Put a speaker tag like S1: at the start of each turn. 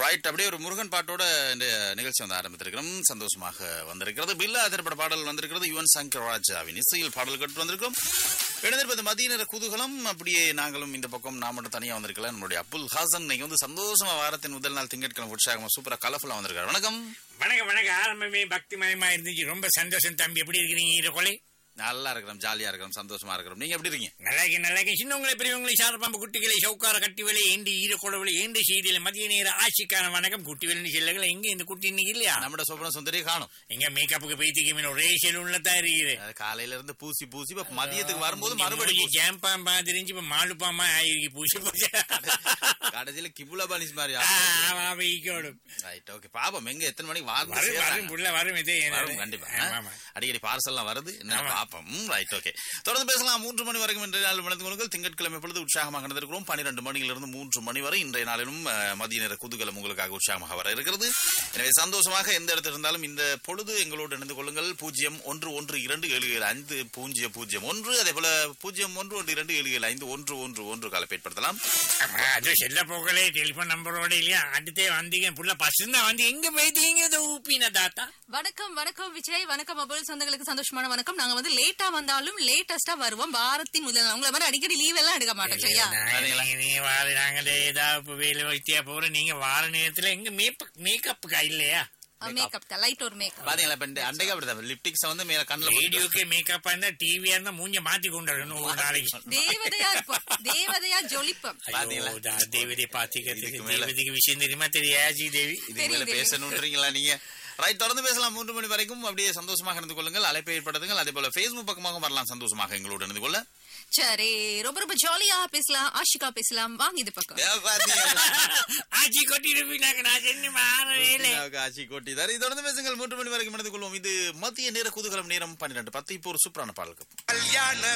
S1: Right அப்படியே ஒரு முருகன் பாட்டோட இந்த நிகழ்ச்சி வந்து ஆரம்பித்திருக்கிறோம் சந்தோஷமாக வந்திருக்கிறது பில்லா திரைப்பட பாடல் வந்திருக்கிறது யுவன் சங்கர் ராஜாவின் இசையில் பாடல் கேட்டு வந்திருக்கிறோம் இணைந்திருப்பது மதிய நேர குதூகலம் அப்படியே நாங்களும் இந்த பக்கம் நான் மட்டும் தனியா வந்திருக்கல நம்மளுடைய அப்புல் ஹாசன் இன்னைக்கு வந்து சந்தோஷமா வாரத்தின் முதல் நாள் திங்கட்கிழமை உற்சாகமா சூப்பரா கலர்ஃபுல்லா வந்திருக்காரு வணக்கம்
S2: வணக்கம் வணக்கம் ஆரம்பமே பக்திமயமா இருந்துச்சு ரொம்ப சந்தோஷம் தம்பி எப்படி இருக்கிறீங்க ஈர கொலை
S1: நல்லா இருக்கிறோம் ஜாலியா இருக்கிறோம் சந்தோஷமா இருக்கிறோம் நீங்க எப்படி இருக்கீங்க
S2: நல்லா இருக்கு நல்லா இருக்கு சின்னவங்களை பெரியவங்களை சாரப்பாம்பு குட்டிகளை சவுக்கார கட்டிவலை ஏண்டி ஈர கொலவலை ஏண்டி செய்தியில மதிய நேர ஆட்சிக்கான வணக்கம் குட்டிவெளி செல்லங்கள் எங்க இந்த குட்டி இன்னைக்கு இல்லையா
S1: நம்மட சோபன சுந்தரியை காணும்
S2: எங்க மேக்கப்புக்கு பைத்திக்கு ஒரே செலவுல தான் இருக்குது
S1: அது காலையில இருந்து பூசி பூசி இப்ப மதியத்துக்கு வரும்போது மறுபடியும் பூசி.
S2: ஜாம்பாம்பா தெரிஞ்சு இப்ப மாலுப்பாம்பா ஆயிருக்கு பூசி பூசி
S1: கடைசியில கிபுலா பாலிஸ் மாதிரி
S2: வைக்கோடும்
S1: ரைட் ஓகே பாப்போம் எங்க எத்தனை மணிக்கு
S2: வரும்
S1: வாரம்
S2: வரும் புள்ள வரும் இதே
S1: வரும் கண்டிப்பா
S2: ஆமா,
S1: ஆ?
S2: ஆமா.
S1: அடிக்கடி பார்சல்லாம் வருது என்ன
S2: ஆமா.
S1: பாப்போம் ரைட் ஓகே தொடர்ந்து பேசலாம் மூன்று மணி வரைக்கும் இன்றைய நாள் மனித கொள்ளுங்கள் திங்கட்கிழமை பொழுது உற்சாகமாக நடந்திருக்கிறோம் பன்னிரண்டு மணியிலிருந்து மூன்று மணி வரை இன்றைய நாளிலும் அஹ், மதிய நேர குதூகலம் உங்களுக்காக உற்சாகமாக வர இருக்கிறது எனவே சந்தோஷமாக எந்த இடத்துல இருந்தாலும் இந்த பொழுது எங்களோடு இணைந்து கொள்ளுங்கள் பூஜ்ஜியம் ஒன்று ஒன்று இரண்டு ஏழு ஏழு ஐந்து பூஜ்ஜியம் பூஜ்ஜியம் ஒன்று அதே போல பூஜ்ஜியம் ஒன்று ஒன்று இரண்டு ஏழு ஏழு ஐந்து ஒன்று ஒன்று ஒன்று காலை ஏற்படுத்தலாம்
S2: ஆமா, அது செல்ல போகலே டெலிபோன் நம்பரோட இல்லையா அடுத்தே வந்தீங்க புள்ள பசங்க தான் வந்து எங்க போயிட்டீங்க இதை ஊப்பின தாத்தா
S3: வணக்கம் வணக்கம் விஜய் வணக்கம் மொபைல் சொந்தங்களுக்கு சந்தோஷமான வணக்கம் நாங்க வந்து லேட்டா வந்தாலும் லேட்டஸ்டா வருவோம் வாரத்தின் முதல் நாள். உங்களை மாதிரி அடிக்கடி லீவ் எல்லாம் எடுக்க மாட்டோம் சரியா
S1: சரிங்களா?
S2: நீங்க- நீங்க வார நாங்களே ஏதாவது இப்ப வேலை வைத்தியா போற நீங்க வார நேரத்துல எங்க மேக்கப் மேக்கப்புக்கா இல்லையா
S3: மேக்கப் தான் லைட் ஒரு மேக்கப்
S1: பாத்தீங்களா இப்ப இந்த அண்டைக்கு அப்படிதான் லிப்டிக்ஸ் வந்து மேல கண்ணுல போட்டு-
S2: ரேடியோக்கே மேக்கப்பா இருந்தா டிவியா இருந்தா மூஞ்ச மாத்தி கொண்டு வரணும் ஒரு நாளைக்கு
S3: தேவதையா இருப்போம் தேவதையா ஜொலிப்பம்
S1: பாத்தீங்களா?
S2: ஐயோ, தா- தேவதை பாத்திக்கிறதுக்கு
S1: இதுக்கு மேல-
S2: தேவதைக்கு விஷயம் தெரியுமா தெரியாது தேவி
S1: இதுக்கு மேல
S3: தெரியுது.
S1: பேசணுன்றீங்களா நீங்க ரைட் தொடர்ந்து பேசலாம் மூன்று மணி வரைக்கும் அப்படியே சந்தோஷமாக இருந்து கொள்ளுங்கள் அழைப்பை ஏற்படுத்துங்கள் அதே போல Facebook பக்கமாக வரலாம் சந்தோஷமாக எங்களோடு இருந்து கொள்ள
S3: சரி ரொம்ப ரொம்ப ஜாலியா பேசலாம் ஆஷிகா பேசலாம் வாங்க இது பக்கம்
S1: ஏ, பாத்தீங்களா?
S2: ஆச்சி கொட்டி இருப்பீங்க நான் சென்னு மாற வேலை
S1: காட்சி கோட்டி தர தொடர்ந்து பேசுங்கள் மூன்று மணி வரைக்கும் இணைந்து கொள்வோம் இது மத்திய நேர குதூகலம் நேரம் பன்னிரண்டு பத்து இப்போ ஒரு சூப்பரான பாடலுக்கு
S4: கல்யாண